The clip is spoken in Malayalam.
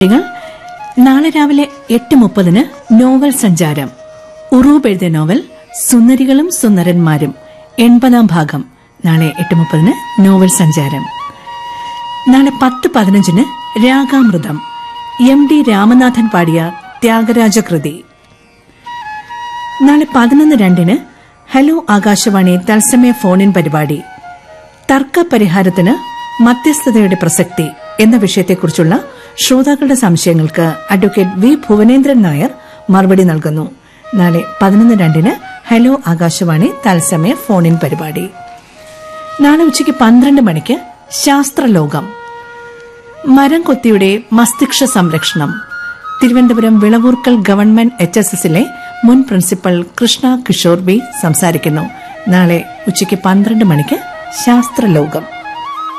കുട്ടികൾ നാളെ രാവിലെ എട്ട് മുപ്പതിന് നോവൽ സഞ്ചാരം ഉറൂബ് എഴുതിയ നോവൽ സുന്ദരികളും സുന്ദരന്മാരും എൺപതാം ഭാഗം നാളെ എട്ട് മുപ്പതിന് നോവൽ സഞ്ചാരം നാളെ പത്ത് പതിനഞ്ചിന് രാഗാമൃതം എം ഡി രാമനാഥൻ പാടിയ ത്യാഗരാജകൃതി നാളെ പതിനൊന്ന് രണ്ടിന് ഹലോ ആകാശവാണി തത്സമയ ഫോണിൻ പരിപാടി തർക്ക പരിഹാരത്തിന് മധ്യസ്ഥതയുടെ പ്രസക്തി എന്ന വിഷയത്തെക്കുറിച്ചുള്ള ശ്രോതാക്കളുടെ സംശയങ്ങൾക്ക് അഡ്വക്കേറ്റ് വി ഭുവനേന്ദ്രൻ നായർ മറുപടി നൽകുന്നു നാളെ പതിനൊന്ന് രണ്ടിന് ഹലോ ആകാശവാണി തത്സമയ ഫോണിൻ പരിപാടി നാളെ ഉച്ചയ്ക്ക് പന്ത്രണ്ട് മണിക്ക് ശാസ്ത്രലോകം മരം കൊത്തിയുടെ മസ്തിഷ്ക സംരക്ഷണം Thiruvananthapuram Vilavoorkal government H S എസിലെ മുൻ പ്രിൻസിപ്പൽ കൃഷ്ണ കിഷോർ ബി സംസാരിക്കുന്നു നാളെ ഉച്ചയ്ക്ക് പന്ത്രണ്ട് മണിക്ക് ശാസ്ത്രലോകം